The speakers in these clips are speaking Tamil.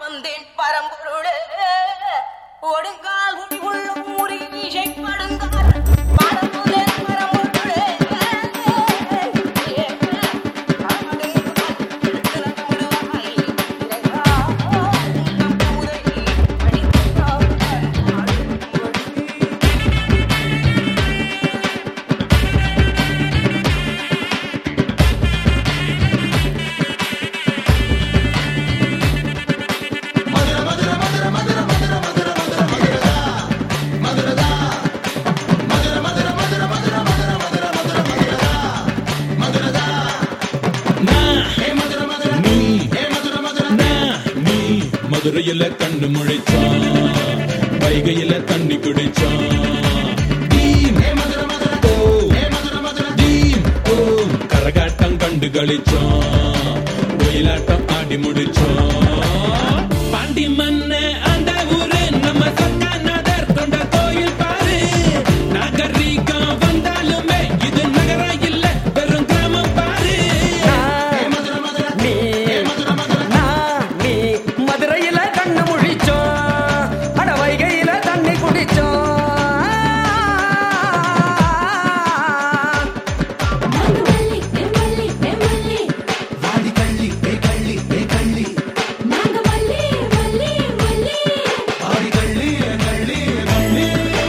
வந்தேன் பரம்பொருளே ஒடுங்கால் உள்ள ஊரி இசைப்படுங்கால் பரம்புதேன் பரம்பொருளே மதுரையில கண்ணு முழிச்சான் வைகையில தண்ணி குடிச்சான் டீம், ஓ, டீம், ஓ, கரகாட்டம் கண்டு களிச்சான் ஒயிலாட்டம் ஆடி முடிச்சான் பாண்டி மன்ன அந்த ஊரு நம்ம சொக்காநாதர் கொண்ட கோயில் பாரு நாகரீகம் வந்தாலுமே இது நகரம் இல்ல வெறும் கிராமம் பாரு நீ நான் நீ மதுரையில கண்ணு முழிச்சோம் அட வைகையில தண்ணி குடிச்சோம் நாங்கவல்லி எம்மல்லி எம்மல்லி வாடி கள்ளி ஏ கள்ளி ஏ கள்ளி நாங்கவல்லி வல்லி வல்லி ஆடி கள்ளி ஏ கள்ளி ஏ கள்ளி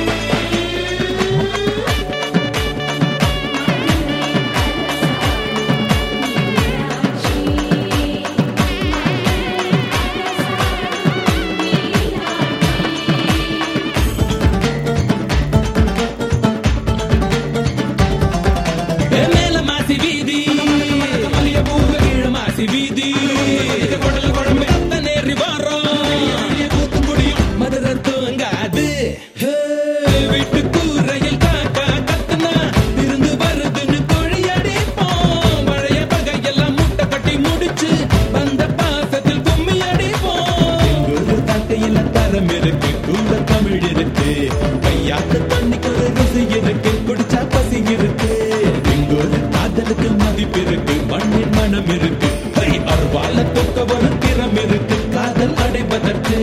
மேல மாசி வீதி மல்லிய பூவ கீழ மாசி வீதி குடல் குழம்பு அத்த நேரி வாரம் தூத்துக்குடியும் மதுரை தூங்காது ஹே, வீட்டு கூரையில் காக்கா கத்துனா இருந்து வருதுன்னு கொழியடிப்போம் மழைய பகையெல்லாம் மூட்டை கட்டி முடிச்சு வந்த பாசத்தில் கும்மி அடிப்போம் ஒரு தட்டையில தரம் இருக்கு கூட தமிழ் இருக்கு கையாத்து தண்ணிக்கு ஒரு ருசி இருக்கு குடிச்சா பசி இருக்கு இங்க ஒரு காதலுக்கு மதிப்பு இருக்கு மண்ணின் மனம் இருக்கு ஹை, அருவால தொக்க ஒரு திறம் இருக்கு காதல் அடைவதற்கு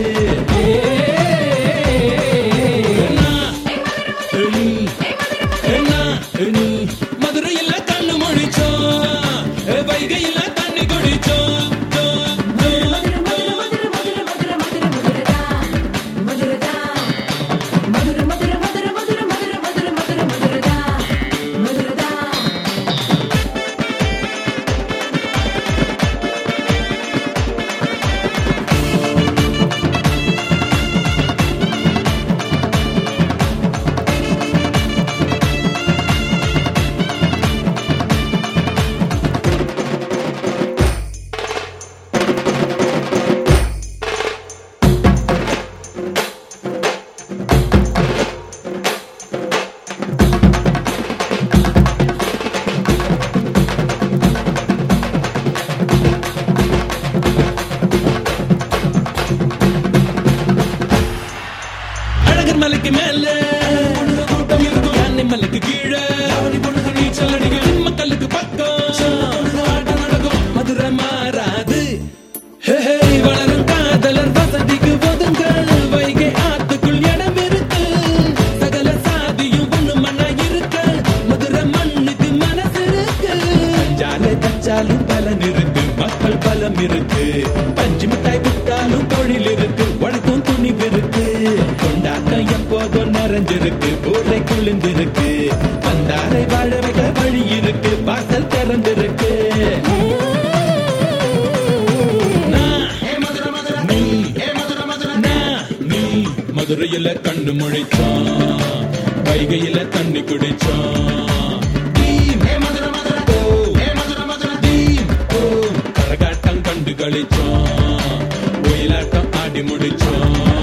மதுரையில் கண்ணு முழிச்சோம் வைகையில் தண்ணி குடிச்சோம் மதுரை மதுரை மதுரை மதுரை மதுரைதா மதுரைதா மதுரை மதுரை மதுரை மதுரை மதுரை மதுரை மதுரை மதுரைதா மதுரைதா அழகர் மலைக்கு மேல பொண்ணுங்க கூட்டம் இருக்கும் யானை மலைக்கு கீழே அவனி பொண்ணுங்க நீச்சல் அடிக்கும் மக்களுக்கு பக்கம் ஆட்டம் நடக்கும் மதுரை மாறாது ஹே, ஹே, வளரும் காதலர் வசதிக்கு ஒதுங்கள் வைகை ஆத்துக்குள் இடம் இருக்கு சகல சாதியும் ஒண்ணு மண்ணா இருக்க மதுரை மண்ணுக்கு மனசு இருக்கு அஞ்சாலே தச்சாலும் பலன் இருக்கு மக்கள் பலம் இருக்கு பஞ்சு மிட்டாய் விட்டாலும் தொழில் இருக்கு உழைக்கும் துணிவு இருக்கு கொண்டாட்டம் எப்போதும் நிறைஞ்சிருக்கு போதை குளிர்ந்திருக்கு வந்தாரை வாழ வைக்க வழி இருக்கு வாசல் திறந்திருக்கு நான் நீ நான் நீ மதுரையில கண்ணு முழிச்சான் வைகையில தண்ணி குடிச்சான் டீம், ஓ, டீம், ஓ, கரகாட்டம் கண்டு களிச்சான் ஒயிலாட்டம் ஆடி முடிச்சான்